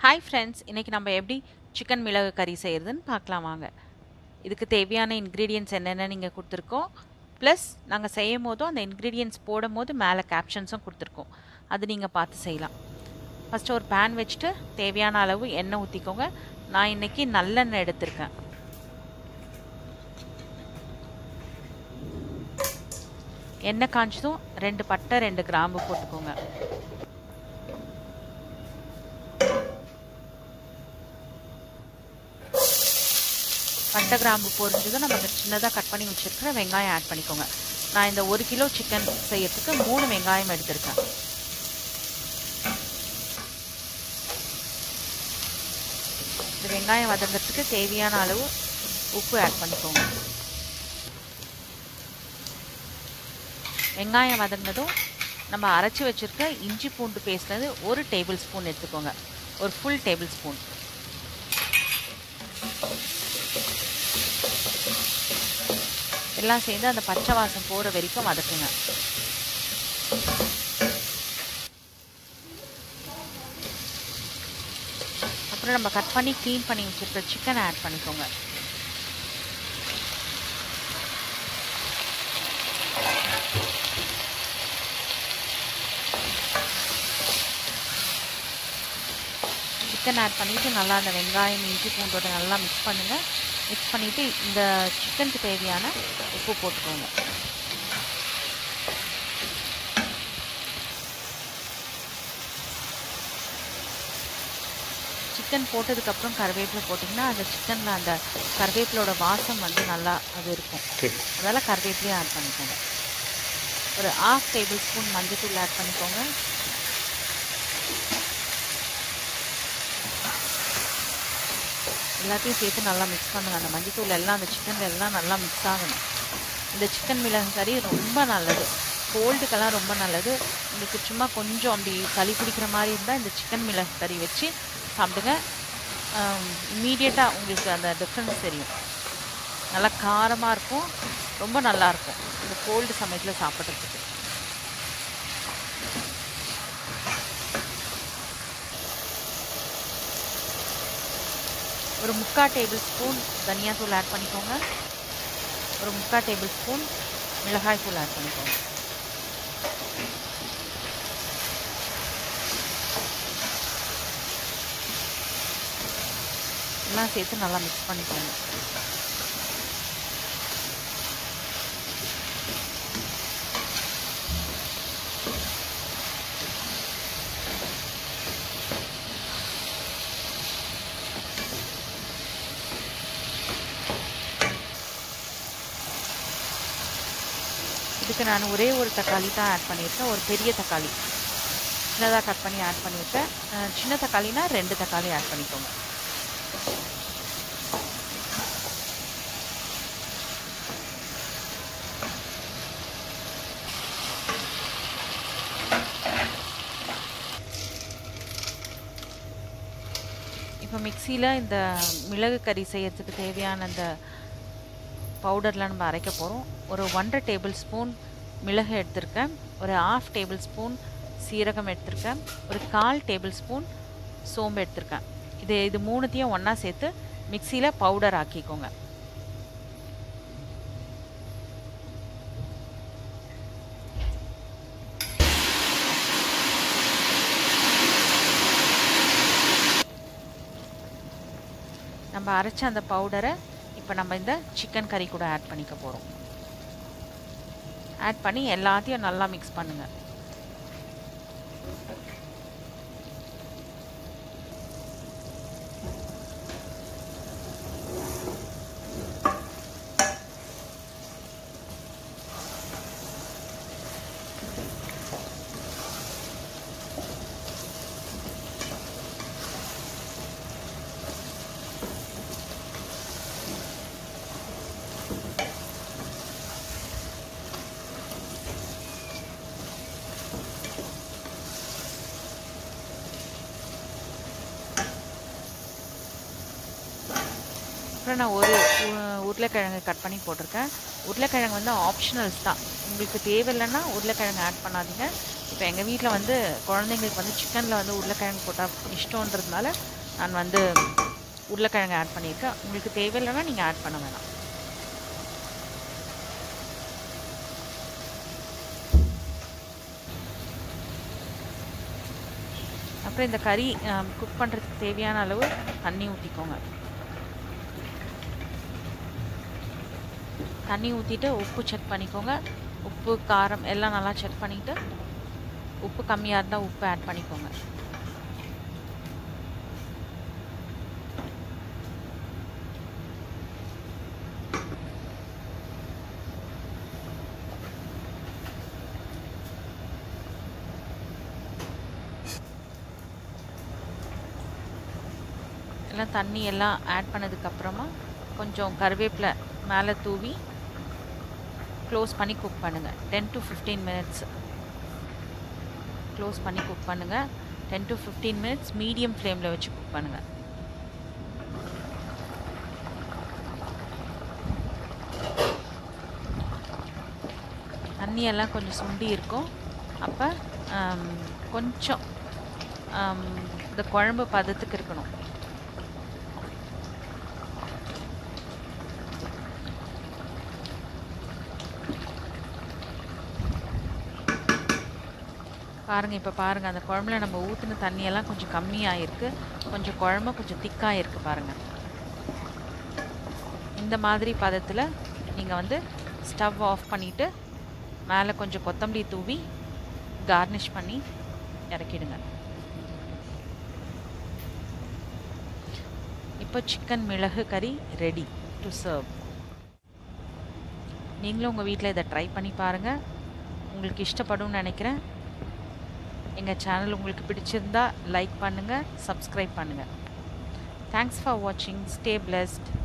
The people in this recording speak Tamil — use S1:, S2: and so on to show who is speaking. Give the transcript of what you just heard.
S1: ஹாய் ஃப்ரெண்ட்ஸ் இன்றைக்கி நம்ம எப்படி சிக்கன் மிளகு கறி செய்கிறதுன்னு பார்க்கலாம் வாங்க இதுக்கு தேவையான இன்க்ரீடியன்ட்ஸ் என்னென்ன நீங்கள் கொடுத்துருக்கோம் ப்ளஸ் நாங்கள் செய்யும் போதும் அந்த இன்க்ரீடியன்ட்ஸ் போடும் போது மேலே கேப்ஷன்ஸும் கொடுத்துருக்கோம் அது நீங்கள் பார்த்து செய்யலாம் ஃபஸ்ட்டு ஒரு பேன் வச்சுட்டு தேவையான அளவு எண்ணெய் ஊற்றிக்கோங்க நான் இன்றைக்கி நல்லெண்ணெய் எடுத்திருக்கேன் எண்ணெய் காஞ்சதும் ரெண்டு பட்டை ரெண்டு கிராம்பு போட்டுக்கோங்க பட்டை கிராம்பு பொரிஞ்சதும் நம்ம சின்னதாக கட் பண்ணி வச்சுருக்கிற வெங்காயம் ஆட் பண்ணிக்கோங்க நான் இந்த ஒரு கிலோ சிக்கன் செய்யறதுக்கு மூணு வெங்காயம் எடுத்திருக்கேன் இந்த வெங்காயம் வதங்கிறதுக்கு தேவையான அளவு உப்பு ஆட் பண்ணிக்கோங்க வெங்காயம் வதங்கினதும் நம்ம அரைச்சி வச்சுருக்க இஞ்சி பூண்டு பேஸ்ட்லேருந்து ஒரு டேபிள் ஸ்பூன் எடுத்துக்கோங்க ஒரு ஃபுல் டேபிள் ஸ்பூன் எல்லாம் சேர்ந்து அந்த பச்சை வாசம் போகிற வரைக்கும் வதக்குங்க அப்புறம் நம்ம கட் பண்ணி க்ளீன் பண்ணி வச்சுருக்க சிக்கனை ஆட் பண்ணிக்கோங்க சிக்கன் ஆட் பண்ணிவிட்டு நல்லா அந்த வெங்காயம் இஞ்சி பூண்டோட நல்லா மிக்ஸ் பண்ணுங்கள் மிக்ஸ் பண்ணிவிட்டு இந்த சிக்கனுக்கு தேவையான உப்பு போட்டுக்கோங்க சிக்கன் போட்டதுக்கப்புறம் கருவேப்பிலை போட்டிங்கன்னா அந்த சிக்கனில் அந்த கருவேப்பிலோட வாசம் வந்து நல்லா அது இருக்கும் அதனால் கருவேப்பிலையும் ஆட் பண்ணிக்கோங்க ஒரு ஆஃப் டேபிள் ஸ்பூன் மஞ்சள் ஆட் பண்ணிக்கோங்க எல்லாத்தையும் சேர்த்து நல்லா மிக்ஸ் பண்ணுங்கள் அந்த மஞ்சத்தூள் எல்லாம் அந்த சிக்கனில் எல்லாம் நல்லா மிக்ஸ் ஆகணும் இந்த சிக்கன் மிளகு கறி ரொம்ப நல்லது கோல்டுக்கெல்லாம் ரொம்ப நல்லது உங்களுக்கு சும்மா கொஞ்சம் அப்படி சளி பிடிக்கிற மாதிரி இருந்தால் இந்த சிக்கன் மிளகு கறி வச்சு சாப்பிடுங்க இம்மீடியட்டாக உங்களுக்கு அந்த டிஃப்ரென்ஸ் தெரியும் நல்லா காரமாக இருக்கும் ரொம்ப நல்லாயிருக்கும் இந்த கோல்டு சமயத்தில் சாப்பிட்றதுக்கு ஒரு முக்கால் டேபிள் ஸ்பூன் தனியாத்தூள் ஆட் பண்ணிக்கோங்க ஒரு முக்கால் டேபிள் ஸ்பூன் மிளகாய் தூள் ஆட் பண்ணிக்கோங்க எல்லாம் சேர்த்து நல்லா மிக்ஸ் பண்ணிக்கோங்க இதுக்கு நான் ஒரே ஒரு தக்காளி தான் ஆட் பண்ணியிருக்கேன் ஒரு பெரிய தக்காளி சின்னதாக கட் பண்ணி ஆட் பண்ணியிருக்கேன் சின்ன தக்காளினா ரெண்டு தக்காளி ஆட் பண்ணிக்கோங்க இப்போ மிக்சியில் இந்த மிளகு கறி செய்யறதுக்கு தேவையான அந்த பவுடர்லாம் நம்ம அரைக்க போகிறோம் ஒரு ஒன்றரை டேபிள் ஸ்பூன் மிளகு எடுத்திருக்கேன் ஒரு ஆஃப் டேபிள் ஸ்பூன் சீரகம் எடுத்திருக்கேன் ஒரு கால் டேபிள் ஸ்பூன் சோம்பு எடுத்திருக்கேன் இது இது மூணுத்தையும் ஒன்றா சேர்த்து மிக்சியில் பவுடர் ஆக்கிக்கோங்க நம்ம அரைச்ச அந்த பவுடரை இப்போ நம்ம இந்த சிக்கன் கறி கூட ஆட் பண்ணிக்க போகிறோம் ஆட் பண்ணி எல்லாத்தையும் நல்லா மிக்ஸ் பண்ணுங்கள் அப்புறம் நான் ஒரு உருளைக்கிழங்கு கட் பண்ணி போட்டிருக்கேன் உருளைக்கிழங்கு வந்து ஆப்ஷனல்ஸ் தான் உங்களுக்கு தேவையில்லைன்னா உருளைக்கிழங்கு ஆட் பண்ணாதீங்க இப்போ எங்கள் வீட்டில் வந்து குழந்தைங்களுக்கு வந்து சிக்கனில் வந்து உருளைக்கிழங்கு போட்டால் இஷ்டன்றதுனால நான் வந்து உருளைக்கிழங்கு ஆட் பண்ணியிருக்கேன் உங்களுக்கு தேவையில்லைன்னா நீங்கள் ஆட் பண்ண வேணாம் அப்புறம் இந்த கறி குக் பண்ணுறதுக்கு தேவையான அளவு தண்ணி ஊற்றிக்கோங்க தண்ணி ஊற்றிட்டு உப்பு செக் பண்ணிக்கோங்க உப்பு காரம் எல்லாம் நல்லா செக் பண்ணிவிட்டு உப்பு கம்மியாக இருந்தால் உப்பு ஆட் பண்ணிக்கோங்க எல்லாம் தண்ணி எல்லாம் ஆட் பண்ணதுக்கப்புறமா கொஞ்சம் கருவேப்பிலை மேலே தூவி க்ளோஸ் பண்ணி குக் பண்ணுங்கள் ten to fifteen minutes close பண்ணி குக் பண்ணுங்கள் ten to fifteen minutes medium ஃப்ளேமில் வச்சு குக் பண்ணுங்கள் தண்ணியெல்லாம் கொஞ்சம் சுண்டி இருக்கும் அப்போ கொஞ்சம் இந்த குழம்பு பதத்துக்கு இருக்கணும் பாருங்கள் இப்போ பாருங்கள் அந்த குழம்புல நம்ம ஊற்றின தண்ணியெல்லாம் கொஞ்சம் கம்மியாகிருக்கு கொஞ்சம் குழம்பு கொஞ்சம் திக்காக இருக்குது பாருங்கள் இந்த மாதிரி பதத்தில் நீங்கள் வந்து ஸ்டவ் ஆஃப் பண்ணிவிட்டு மேலே கொஞ்சம் கொத்தமல்லி தூவி கார்னிஷ் பண்ணி இறக்கிடுங்க இப்போ சிக்கன் மிளகு கறி ரெடி டு சர்வ் நீங்களும் உங்கள் வீட்டில் இதை ட்ரை பண்ணி பாருங்கள் உங்களுக்கு இஷ்டப்படும்னு நினைக்கிறேன் எங்கள் சேனல் உங்களுக்கு பிடிச்சிருந்தா லைக் பண்ணுங்கள் சப்ஸ்கிரைப் பண்ணுங்கள் தேங்க்ஸ் ஃபார் வாட்சிங் ஸ்டே பிளெஸ்ட்